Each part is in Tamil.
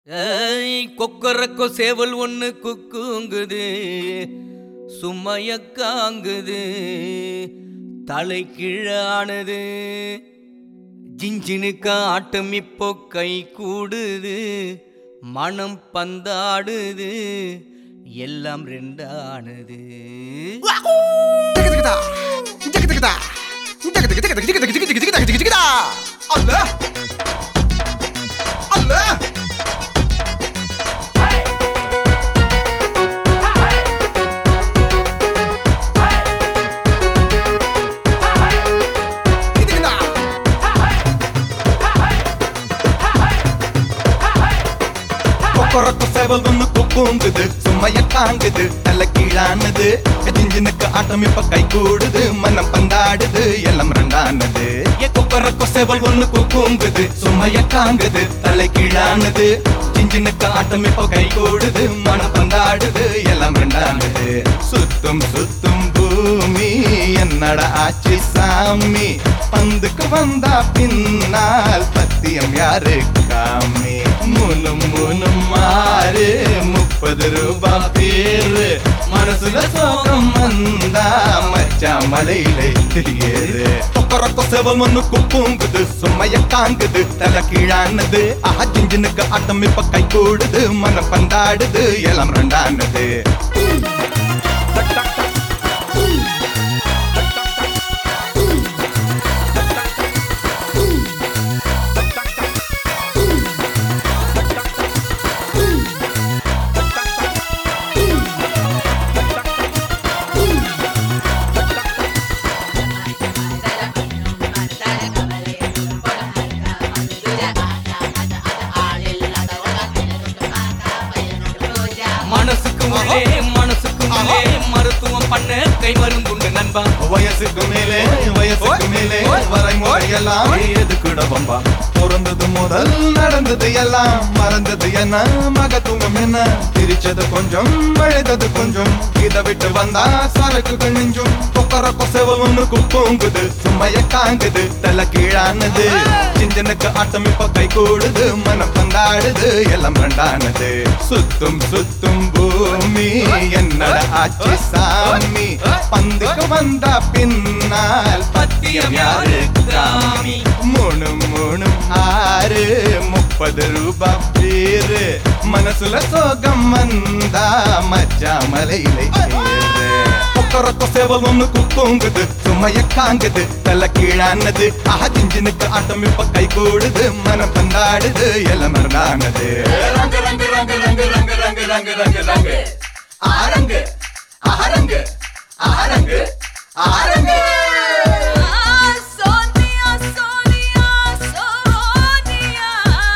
ஏய் கொக்கரக்கோ சேவல் ஒன்று குக்குங்குது சும்மையக்காங்குது தலை கீழானது ஜிஞ்சினுக்க ஆட்டம் இப்போ கை கூடுது மனம் பந்தாடுது எல்லாம் ரெண்டானது Allah! Allah! கொக்கரக்கு சேவல் ஒண்ணு குக்குங்குது சும்மைய தாங்குது தலை கீழானது ஜிஞ்சினுக்கு ஆட்டம் இப்ப கை கூடுது மனம் பந்தாடுது எல்லாம் ரெண்டானது ஏ கொக்கரக்கு சேவல் ஒண்ணு குக்குங்குது சும்மைய தாங்குது தலை கீழானது ஜிஞ்சினுக்கு ஆட்டம் இப்ப கை கூடுது மனம் பந்தாடுது எல்லாம் ரெண்டானது சுத்தும் சுத்தும் பூமி என்னட ஆட்சி சாமி பந்துக்கு வந்தா பின்னால் பத்தியம் யாரு காமி மூணு மூணு மாறு முப்பது ரூபாய் பேரு மனசுல சோகம் வந்தா மச்சா மலையில தெரியுது கொக்கரக்கோ செவல் ஒண்ணு குப்புங்குது சும்மைய தாங்குது தலை கீழானது ஆஹா ஜிஞ்சினுக்கு ஆட்டம் இப்ப கை கூடுது மனம் பந்தாடுது எல்லாம் ரெண்டானது மனசுக்கு உள்ளே மனசுக்கு உள்ளே மருத்துவம் பண்ண கை மருந்துண்டு நண்பா வயசுக்கு மேலே வயசுக்கு மேலே வரைமுறையெல்லாம் எது கூட வம்பா பிறந்தது முதல் நடந்தது எல்லாம் மறந்தது என்ன மகத்துவம் என்ன பிரிச்சது கொஞ்சம் அழைத்தது கொஞ்சம் இதை விட்டு வந்தா சரக்கு நெஞ்சும் கொக்கர கொசவ ஒண்ணு குப்போங்குது சும்மைய காங்குது தலை கீழானது சிஞ்சனுக்கு ஆட்டம் இப்ப கை கூடுது மனம் பந்தாடுது எல்லாம் ரெண்டானது சுத்தும் சுத்தும் பூமி என்னட ஆட்சி சாமி பந்துக்கு வந்தா பின்னால் பத்தியம் யாரு காமி மூணு மூணு ஆறு முப்பது ரூபாய் பேரு மனசுல சோகம் வந்தா மச்சா மலையில ஏறு கொக்கரக்கோ சேவல் ஒண்ணு குக்குங்குது சுமைய காங்குது தலை கீழானது ஆஹா ஜிஞ்சினுக்கு ஆட்டம் இப்ப கை கூடுது மனம் பந்தாடுது எல்லாம் மரணானது Rangu Rangu Rangu Rangu Rangu Rangu Rangu Rangu Rangu ஆரங்கு ஆரங்கு ஆரங்கு ஆரங்கு Sonia, Sonia, Sonia.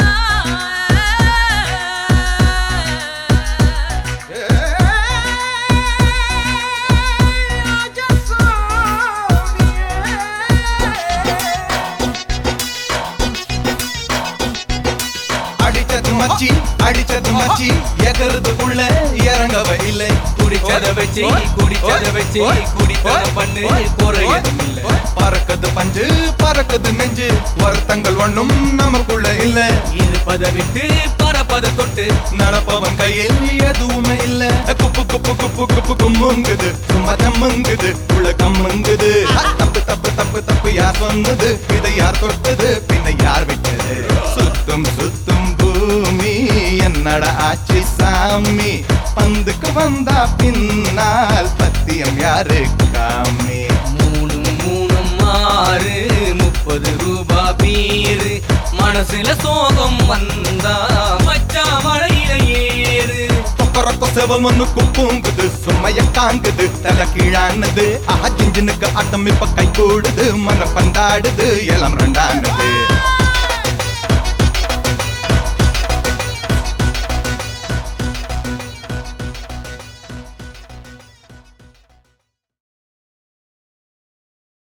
அடிச்சது மச்சி அடிச்சது மச்சி எகருது உள்ள இறங்கவே இல்லை குடிச்சத வச்சு குடிச்சத வச்சு குடித்தத பண்ணு குறையதும் இல்ல பறக்குது பஞ்சு பறக்குது நெஞ்சு வருத்தங்கள் ஒண்ணும் நமக்குள்ள இல்ல இருப்பத விட்டு பரப்பத தொட்டு நடப்பவன் கையில் எதுவுமே இல்ல குப்பு குப்பு குப்பு குப்பு கும்முங்குது சும்மா தம்முங்குது உள்ள கம்முங்குது தப்பு தப்பு தப்பு தப்பு யார் சொன்னது இதை யார் தொட்டது பின்ன யார் விட்டது சுத்தும் சுத்தும் பூமி என்னட ஆட்சி சாமி பந்துக்கு வந்தா பின்னால் பத்தியம் யாரு காமி மூணு மூணு ஆறு முப்பது ரூபா பீரு மனசுல சோகம் வந்தா மச்சா மழையில ஏறு கொக்கரக்கோ செவல் ஒண்ணு குப்புங்குது சும்மைய காங்குது தலை கீழானது ஆஹா ஜிஞ்சினுக்கு ஆட்டம் இப்ப கை கூடுது மன பந்தாடுது எல்லாம் ரெண்டானது